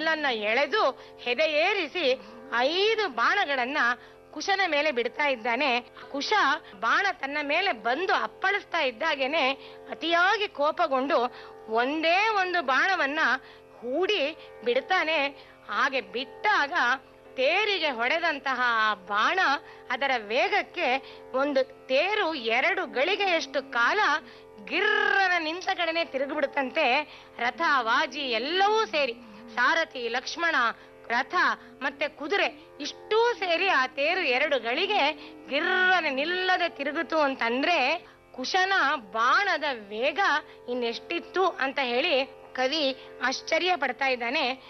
ಬಿಲ್ಲನ್ನ ಎಳೆದು ಹೆದೆಯೇರಿಸಿ ಐದು ಬಾಣಗಳನ್ನ ಕುಶನ ಮೇಲೆ ಬಿಡ್ತಾ ಇದ್ದಾನೆ ಕುಶ ಬಾಣ ತನ್ನ ಮೇಲೆ ಬಂದು ಅಪ್ಪಳಿಸ್ತಾ ಇದ್ದಾಗೇನೆ ಅತಿಯಾಗಿ ಕೋಪಗೊಂಡು ಒಂದೇ ಒಂದು ಬಾಣವನ್ನ ಹೂಡಿ ಬಿಡ್ತಾನೆ ಹಾಗೆ ಬಿಟ್ಟಾಗ ತೇರಿಗೆ ಹೊಡೆದಂತಹ ಆ ಬಾಣ ಅದರ ವೇಗಕ್ಕೆ ಒಂದು ತೇರು ಎರಡು ಗಳಿಗೆಯಷ್ಟು ಕಾಲ ಗಿರ್ರನ ನಿಂತ ಕಡೆನೆ ತಿರುಗಿಬಿಡುತ್ತಂತೆ ರಥ ವಾಜಿ ಎಲ್ಲವೂ ಸೇರಿ ಸಾರಥಿ ಲಕ್ಷ್ಮಣ ರಥ ಮತ್ತೆ ಕುದುರೆ ಇಷ್ಟೂ ಸೇರಿ ಆ ತೇರು ಎರಡು ಗಳಿಗೆ ಗಿರ್ರನೆ ನಿಲ್ಲದೆ ತಿರುಗಿತು ಅಂತಂದ್ರೆ ಕುಶನ ಬಾಣದ ವೇಗ ಇನ್ನೆಷ್ಟಿತ್ತು ಅಂತ ಹೇಳಿ ಕವಿ ಆಶ್ಚರ್ಯ ಪಡ್ತಾ ಇದ್ದಾನೆ